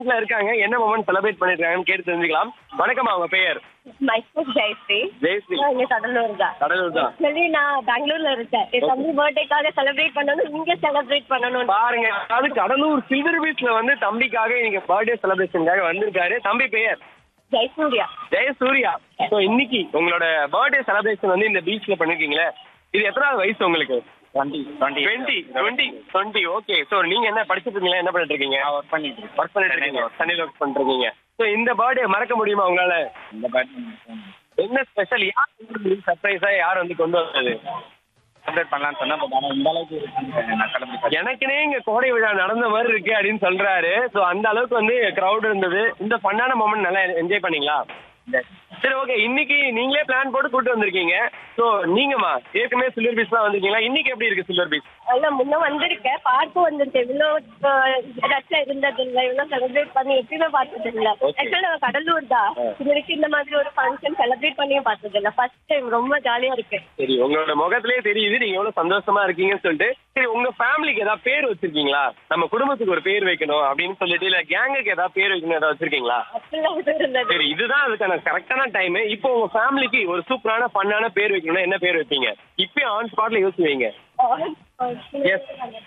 வீட்ல இருக்காங்க என்ன மொமெண்ட் செலிப்ரேட் பண்ணிருக்காங்கன்னு கேட்டு தெரிஞ்சுக்கலாம் வணக்கம்மா உங்க பெயர் மைசூர் ஜெயஸ்ரீ ஜெயஸ்ரீ நான் இங்க கடலூர் தான் கடலூர் தான் ஆக்சுவலி நான் பெங்களூர்ல இருக்கேன் என் தம்பி பர்த்டேக்காக செலிப்ரேட் பண்ணணும் இங்க செலிப்ரேட் பண்ணணும் பாருங்க அது கடலூர் சில்வர் பீச்ல வந்து தம்பிக்காக இன்னைக்கு பர்த்டே செலிப்ரேஷனுக்காக வந்திருக்காரு தம்பி பெயர் ஜெயசூர்யா ஜெயசூர்யா ஸோ இன்னைக்கு உங்களோட பர்த்டே செலிப்ரேஷன் வந்து இந்த பீச்ல பண்ணிருக்கீங்களே இது எத்தனாவது வயசு உங்களுக்கு twenty twenty twenty twenty twenty okay so நீங்க என்ன படிச்சிட்டு இருக்கீங்களா என்ன பண்ணிட்டு இருக்கீங்க ஒர்க் பண்ணிட்டு இருக்கேன். ஒர்க் பண்ணிட்டு இருக்கீங்க சென்னையில் ஒர்க் பண்ணிட்டு இருக்கீங்க ஸோ இந்த பர்த்டே மறக்க முடியுமா உங்களால இந்த பர்த்டே என்ன ஸ்பெஷல் யார் சர்ப்ரைஸா யார் வந்து கொண்டு வந்தது செலிப்ரேட் பண்ணலாம்னு சொன்னா பட் ஆனால் இந்த அளவுக்கு இருக்குன்னு நான் செலிப்ரேட் எனக்குனே இங்க கோடை விழா நடந்த மாதிரி இருக்கு அப்படின்னு சொல்றாரு ஸோ அந்த அளவுக்கு வந்து கிரௌட் இருந்தது இந்த ஃபன்னான மொமெண்ட் நல்லா என்ஜாய் பண்ணீங்களா சரி ஓகே இன்னைக்கு நீங்களே பிளான் போட்டு கூட்டு வந்திருக்கீங்க ஸோ நீங்கம்மா ஏற்கனவே சில்வர் பீச்லாம் வந்திருக்கீங்களா இன்னைக்கு எப்படி இருக்கு சில்வர் பீச் அதில் முன்ன வந்திருக்கேன் பார்க்கும் வந்திருக்கேன் இவ்வளோ ரஷ்ல இருந்தது இல்லை இவ்வளோ செலிப்ரேட் பண்ணி எப்பயுமே பார்த்தது இல்லை Okay. ஆக்சுவலி நான் கடலூர் தான் இது வரைக்கும் இந்த மாதிரி ஒரு ஃபங்க்ஷன் செலிப்ரேட் பண்ணியும் பார்த்தது இல்லை ஃபர்ஸ்ட் டைம் ரொம்ப ஜாலியா இருக்கு சரி உங்களோட முகத்திலே தெரியுது நீங்க எவ்வளவு சந்தோஷமா இருக்கீங்கன்னு சொல்லிட்டு சரி உங்க ஃபேமிலிக்கு ஏதாவது பேர் வச்சிருக்கீங்களா நம்ம குடும்பத்துக்கு ஒரு பேர் வைக்கணும் அப்படின்னு சொல்லிட்டு இல்ல கேங்குக்கு ஏதாவது பேர் வைக்கணும் ஏதாவது வச்சிருக்கீங்களா அப்படிலாம் இது இருந்தது சரி இதுதான் அதுக்கான கரெக்டான டைம் இப்போ உங்க ஃபேமிலிக்கு ஒரு சூப்பரான ஃபன்னான பேர் வைக்கணும்னா என்ன பேர் வைப்பீங்க இப்பயும் ஆன் ஸ்பாட்ல யோசிச்சு வைங்க Yes.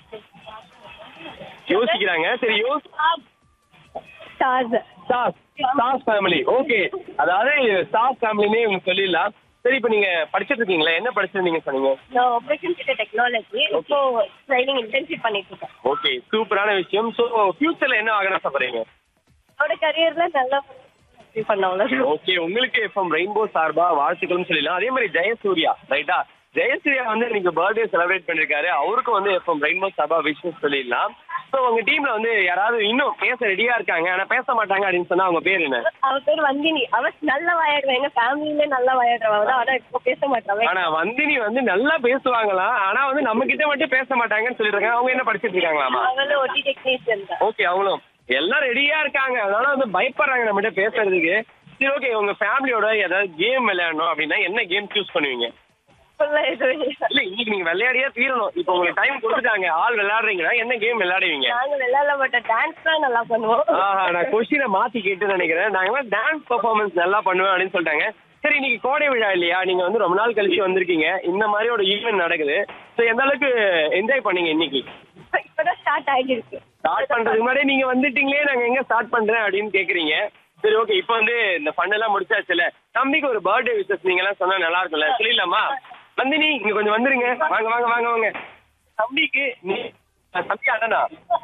யோசிக்கிறாங்க சரி யோசி stars stars stars family okay அதாவது ஸ்டார்ஸ் ஃபேமிலினே இவங்க சொல்லிடலாம் சரி இப்போ நீங்க படிச்சிட்டு இருக்கீங்களா என்ன படிச்சிருந்தீங்க சொன்னீங்க நான் ஆப்ரேஷன் கிட்ட டெக்னாலஜி இப்போ ட்ரைனிங் இன்டர்ன்ஷிப் பண்ணிட்டு இருக்கேன் ஓகே சூப்பரான விஷயம் ஸோ ஃபியூச்சர்ல என்ன ஆகணும் ஆசைப்படுறீங்க அவரோட கரியர்ல நல்லா பண்ணவங்க ஓகே உங்களுக்கு எஃப்எம் ரெயின்போ சார்பா வாழ்த்துக்கள்னு சொல்லிடலாம் அதே மாதிரி ஜெயசூர்யா ரைட்டா ஜெயசூர்யா வந்து இன்னைக்கு பர்த்டே செலிப்ரேட் பண்ணிருக்காரு அவருக்கு வந்து எஃப்எம் ரெயின்போ சார்பா விஷஸ் சொல்லிடலாம் ஸோ உங்க டீம்ல வந்து யாராவது இன்னும் பேச ரெடியா இருக்காங்க ஆனா பேச மாட்டாங்க அப்படின்னு சொன்னா அவங்க பேர் என்ன அவ பேர் வந்தினி அவ நல்ல வாயாடுவா எங்க ஃபேமிலியில நல்லா வாயாடுறவ தான் ஆனா இப்போ பேச மாட்டாங்க ஆனா வந்தினி வந்து நல்லா பேசுவாங்களாம் ஆனா வந்து நம்ம கிட்ட மட்டும் பேச மாட்டாங்கன்னு சொல்லிருக்காங்க அவங்க என்ன படிச்சிட்டு இருக்காங்களாமா அவளும் ஒட்டி டெக்னீஷியன் தான் ஓகே அவங்களும் எல்லாம் ரெடியா இருக்காங்க அதனால வந்து பயப்படுறாங்க நம்மகிட்ட பேசுறதுக்கு சரி ஓகே உங்க ஃபேமிலியோட ஏதாவது கேம் விளையாடணும் அப்படின்னா என்ன கேம் சூஸ் பண்ணுவீங்க full ஆ எதுவும் இல்ல. இல்ல இன்னைக்கு நீங்க விளையாடியே தீரணும் இப்போ உங்களுக்கு டைம் கொடுத்துட்டாங்க ஆள் விளையாடுறீங்கன்னா என்ன கேம் விளையாடுவீங்க நாங்க விளையாட மாட்டோம் டான்ஸ் தான் நல்லா பண்ணுவோம் ஆஹா நான் கொஸ்டினை மாத்தி கேட்டு நினைக்கிறேன் நாங்க டான்ஸ் பெர்ஃபார்மன்ஸ் நல்லா பண்ணுவேன் அப்படின்னு சொல்லிட்டாங்க சரி இன்னைக்கு கோடை விழா இல்லையா நீங்க வந்து ரொம்ப நாள் கழிச்சு வந்திருக்கீங்க இந்த மாதிரி ஒரு ஈவென்ட் நடக்குது ஸோ எந்த அளவுக்கு என்ஜாய் பண்ணீங்க இன்னைக்கு இப்பதான் ஸ்டார்ட் ஆகிருக்கு ஸ்டார்ட் பண்றதுக்கு முன்னாடி நீங்க வந்துட்டீங்களே நாங்க எங்க ஸ்டார்ட் பண்றேன் அப்படின்னு கேக்குறீங்க சரி ஓகே இப்போ வந்து இந்த ஃபன் எல்லாம் முடிச்சாச்சுல தம்பிக்கு ஒரு பர்த்டே விஷஸ் நீங்க எல்லாம் சொன்னா நல்லா இருக்கும்ல சொல்லிடலாமா நந்தினி இங்க கொஞ்சம் வந்துருங்க வாங்க வாங்க வாங்க வாங்க தம்பிக்கு நீ தம்பி அண்ணனா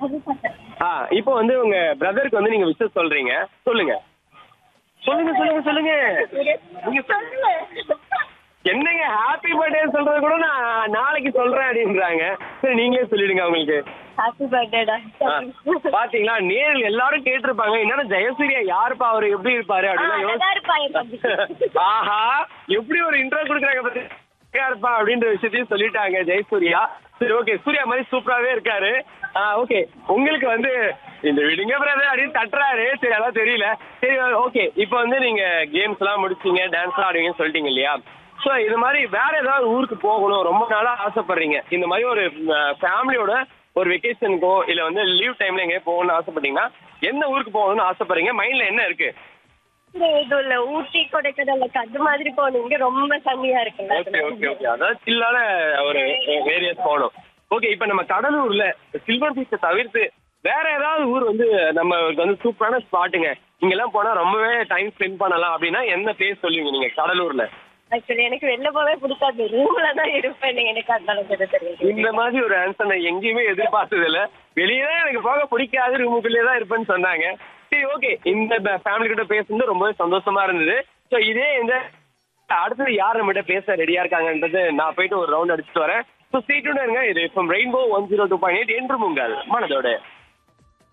ஆ இப்போ வந்து உங்க பிரதருக்கு வந்து நீங்க விஷஸ் சொல்றீங்க சொல்லுங்க சொல்லுங்க சொல்லுங்க சொல்லுங்க நீங்க சொல்லுங்க என்னங்க ஹாப்பி பர்த்டே சொல்றது கூட நான் நாளைக்கு சொல்றேன் அப்படின்றாங்க சரி நீங்களே சொல்லிடுங்க அவங்களுக்கு ஹாப்பி பர்த்டேடா ஆ, பாத்தீங்களா நேரில் எல்லாரும் கேட்டிருப்பாங்க என்னன்னா ஜெயசூர்யா யாருப்பா அவரு எப்படி இருப்பாரு அப்படின்னா அழகா இருப்பா என் தம்பி. யோசி- ஆஹா எப்படி ஒரு இன்ட்ரோ கொடுக்குறாங்க பத்தி அழகா இருப்பா அப்படின்ற விஷயத்தையும் சொல்லிட்டாங்க ஜெயசூர்யா சரி ஓகே சூர்யா மாதிரி சூப்பராவே இருக்காரு ஓகே உங்களுக்கு வந்து இந்த விடுங்க பிரதர் அப்படின்னு தட்டுறாரு சரி அதான் தெரியல சரி ஓகே இப்போ வந்து நீங்க கேம்ஸ் எல்லாம் முடிச்சீங்க டான்ஸ் எல்லாம் ஆடுவீங்கன்னு சொல்லிட்டீங்க இல்லையா ஸோ இது மாதிரி வேற ஏதாவது ஊருக்கு போகணும் ரொம்ப நாளா ஆசைப்படுறீங்க இந்த மாதிரி ஒரு ஃபேமிலியோட ஒரு வெக்கேஷனுக்கோ இல்ல வந்து லீவ் டைம்ல எங்கேயோ போகணும்னு ஆசைப்பட்டீங்கன்னா எந்த ஊருக்கு போகணும்னு ஆசைப்படுறீங்க மைண்ட்ல என்ன இருக்கு இது இல்ல ஊட்டி கொடைக்கானல் அது மாதிரி போகணும் இங்க ரொம்ப தண்ணியா ஓகே ஓகே இருக்குல்ல ஓகே அதாவது சில்லான ஒரு வேரியஸ் போகணும் ஓகே இப்போ நம்ம கடலூர்ல சில்வர் பீச்சை தவிர்த்து வேற ஏதாவது ஊர் வந்து நம்மளுக்கு வந்து சூப்பரான ஸ்பாட்டுங்க இங்கெல்லாம் போனா ரொம்பவே டைம் ஸ்பெண்ட் பண்ணலாம் அப்படின்னா என்ன பிளேஸ் சொல்லுவீங்க நீங்க கடலூர்ல ஆக்சுவலி எனக்கு வெளில போவே பிடிக்காது ரூம்ல தான் இருப்பேன் நீங்க எனக்கு அந்த அளவுக்கு தெரியும் இந்த மாதிரி ஒரு ஆன்சர் நான் எங்கேயுமே எதிர்பார்த்தது இல்ல வெளியே தான் எனக்கு போக பிடிக்காது ரூமுக்குள்ளேயே தான் இருப்பேன்னு சொன்னாங்க சரி ஓகே இந்த ஃபேமிலி கிட்ட பேசுனது ரொம்பவே சந்தோஷமா இருந்தது ஸோ இதே இந்த அடுத்தது யார் நம்மகிட்ட பேச ரெடியா இருக்காங்கன்றது நான் போயிட்டு ஒரு ரவுண்ட் அடிச்சுட்டு வரேன் ஸோ ஸ்டேட்யூன் இருங்க இது இப்போ rainbow one zero two point eight என்று உங்கள் மனதோட